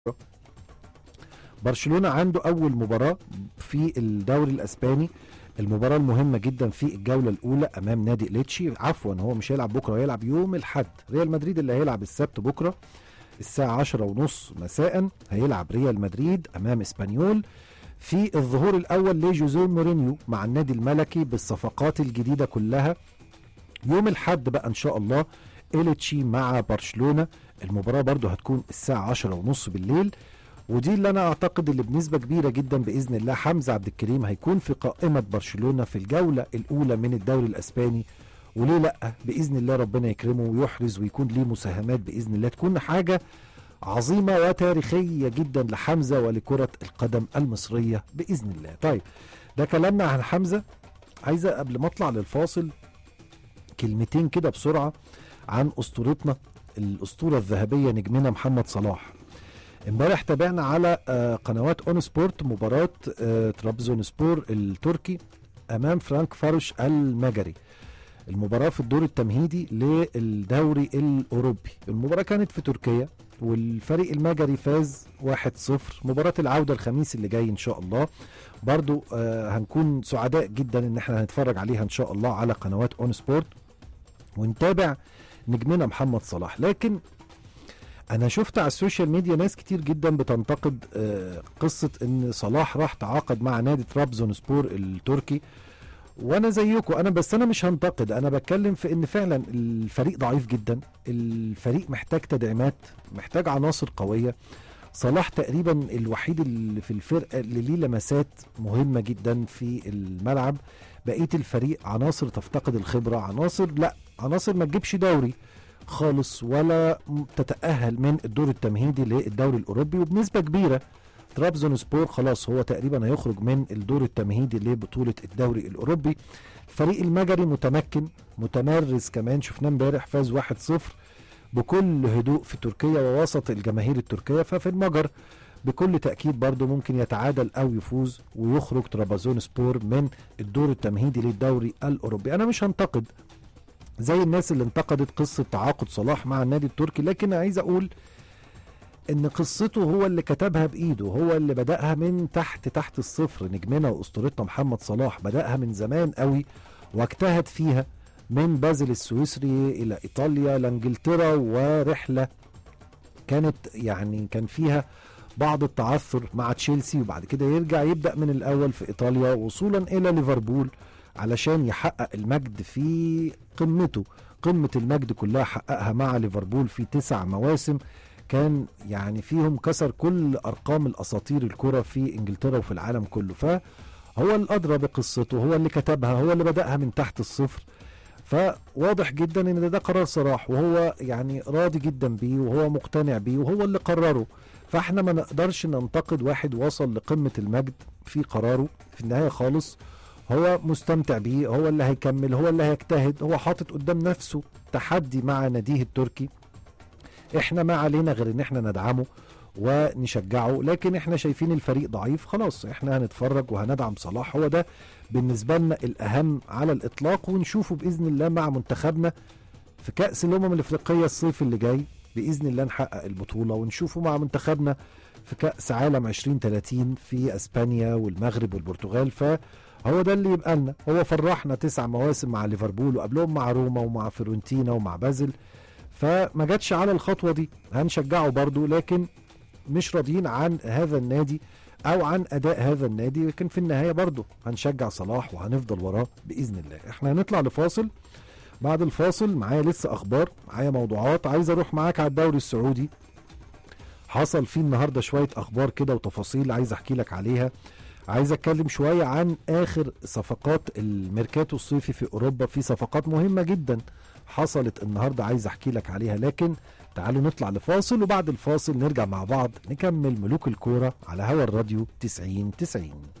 برشلونة عنده أول مباراة في الدوري الأسباني المباراة المهمة جدا في الجولة الأولى أمام نادي ليتشي عفوا هو مش هيلعب بكرة هيلعب يوم الحد ريال مدريد اللي هيلعب السبت بكرة الساعة عشرة ونص مساء هيلعب ريال مدريد أمام إسبانيول في الظهور الأول لجوزيه مورينيو مع النادي الملكي بالصفقات الجديدة كلها يوم الحد بقى إن شاء الله إليتشي مع برشلونة المباراة برضو هتكون الساعة عشرة ونص بالليل ودي اللي انا اعتقد اللي بنسبه كبيره جدا باذن الله حمزه عبد الكريم هيكون في قائمه برشلونه في الجوله الاولى من الدوري الاسباني وليه لا باذن الله ربنا يكرمه ويحرز ويكون ليه مساهمات باذن الله تكون حاجه عظيمه وتاريخيه جدا لحمزه ولكره القدم المصريه باذن الله طيب ده كلامنا عن حمزه عايزه قبل ما اطلع للفاصل كلمتين كده بسرعه عن اسطورتنا الاسطوره الذهبيه نجمنا محمد صلاح امبارح تابعنا على آه، قنوات اون سبورت مباراة آه، ترابزون سبور التركي امام فرانك فاروش المجري المباراة في الدور التمهيدي للدوري الاوروبي المباراة كانت في تركيا والفريق المجري فاز 1-0 مباراة العودة الخميس اللي جاي ان شاء الله برضو آه، هنكون سعداء جدا ان احنا هنتفرج عليها ان شاء الله على قنوات اون سبورت ونتابع نجمنا محمد صلاح لكن انا شفت على السوشيال ميديا ناس كتير جدا بتنتقد آه، قصه ان صلاح راح تعاقد مع نادي ترابزون سبور التركي وانا زيكم انا بس انا مش هنتقد انا بتكلم في ان فعلا الفريق ضعيف جدا الفريق محتاج تدعيمات محتاج عناصر قويه صلاح تقريبا الوحيد اللي في الفرقه اللي ليه لمسات مهمه جدا في الملعب بقيه الفريق عناصر تفتقد الخبره عناصر لا عناصر ما تجيبش دوري خالص ولا م- تتأهل من الدور التمهيدي للدوري الأوروبي وبنسبة كبيرة ترابزون سبور خلاص هو تقريبا هيخرج من الدور التمهيدي لبطولة الدوري الأوروبي الفريق المجري متمكن متمرس كمان شفناه امبارح فاز 1-0 بكل هدوء في تركيا ووسط الجماهير التركية ففي المجر بكل تأكيد برضه ممكن يتعادل أو يفوز ويخرج ترابزون سبور من الدور التمهيدي للدوري الأوروبي أنا مش هنتقد زي الناس اللي انتقدت قصة تعاقد صلاح مع النادي التركي لكن عايز أقول إن قصته هو اللي كتبها بإيده هو اللي بدأها من تحت تحت الصفر نجمنا وأسطورتنا محمد صلاح بدأها من زمان قوي واجتهد فيها من بازل السويسري إلى إيطاليا لإنجلترا ورحلة كانت يعني كان فيها بعض التعثر مع تشيلسي وبعد كده يرجع يبدأ من الأول في إيطاليا وصولا إلى ليفربول علشان يحقق المجد في قمته قمة المجد كلها حققها مع ليفربول في تسع مواسم كان يعني فيهم كسر كل أرقام الأساطير الكرة في إنجلترا وفي العالم كله فهو الأدرى بقصته هو اللي كتبها هو اللي بدأها من تحت الصفر فواضح جدا ان ده, ده قرار صلاح وهو يعني راضي جدا بيه وهو مقتنع بيه وهو اللي قرره فاحنا ما نقدرش ننتقد واحد وصل لقمة المجد في قراره في النهاية خالص هو مستمتع بيه هو اللي هيكمل هو اللي هيجتهد هو حاطط قدام نفسه تحدي مع ناديه التركي احنا ما علينا غير ان احنا ندعمه ونشجعه لكن احنا شايفين الفريق ضعيف خلاص احنا هنتفرج وهندعم صلاح هو ده بالنسبة لنا الأهم على الإطلاق ونشوفه بإذن الله مع منتخبنا في كأس الأمم الإفريقية الصيف اللي جاي بإذن الله نحقق البطولة ونشوفه مع منتخبنا في كأس عالم 2030 في أسبانيا والمغرب والبرتغال فهو ده اللي يبقى لنا هو فرحنا تسع مواسم مع ليفربول وقبلهم مع روما ومع فيورنتينا ومع بازل فما جاتش على الخطوة دي هنشجعه برضو لكن مش راضيين عن هذا النادي او عن اداء هذا النادي لكن في النهايه برضه هنشجع صلاح وهنفضل وراه باذن الله احنا هنطلع لفاصل بعد الفاصل معايا لسه اخبار معايا موضوعات عايز اروح معاك على الدوري السعودي حصل فيه النهارده شويه اخبار كده وتفاصيل عايز احكي لك عليها عايز اتكلم شويه عن اخر صفقات الميركاتو الصيفي في اوروبا في صفقات مهمه جدا حصلت النهارده عايز احكي لك عليها لكن تعالوا نطلع لفاصل وبعد الفاصل نرجع مع بعض نكمل ملوك الكوره على هوا الراديو 90 90